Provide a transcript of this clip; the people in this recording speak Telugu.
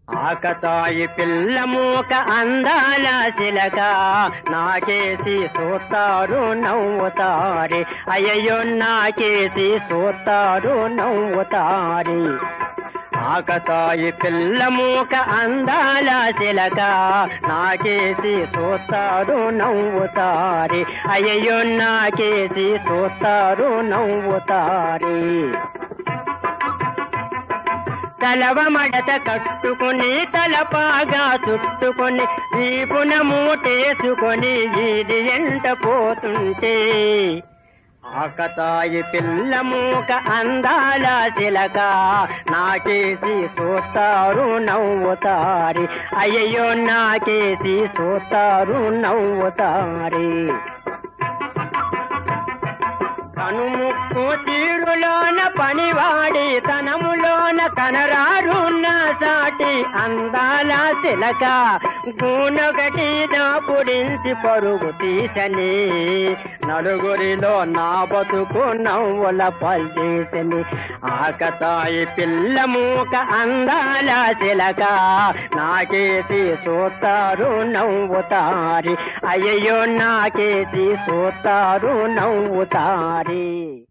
ఆకతాయి పిల్ల మూక అందాల శిలక నాకేసి సూతారు నవ్వుతారి అయ్యో నాకేసి సూతారు నవ్వుతారి ఆకతాయి పిల్ల మూక అందాల శిలక నాకేసి సూతారు నవ్వుతారి అయ్యో నాకేసి సూతారు నవ్వుతారి తలవ మడత కట్టుకుని తలపాగా చుట్టుకొని వీపున మూటేసుకొని ఇది ఎంట పోతుంటే ఆకతాయి పిల్ల మూక అందాల చిలక నాకేసి చూస్తారు నవ్వుతారి అయ్యో నాకేసి చూస్తారు నవ్వుతారి కనుముక్కు తీరులోన పనివాడి తనములోన కనరారున్న సాటి అందాల తిలక గూనొకటి దాపుడించి పరుగు తీసని నలుగురిలో నా బతుకు నవ్వుల పల్చేసని ఆకతాయి పిల్ల మూక అందాల తిలక నాకేసి సూతారు నవ్వుతారి అయ్యో నాకేసి సూతారు నవ్వుతారి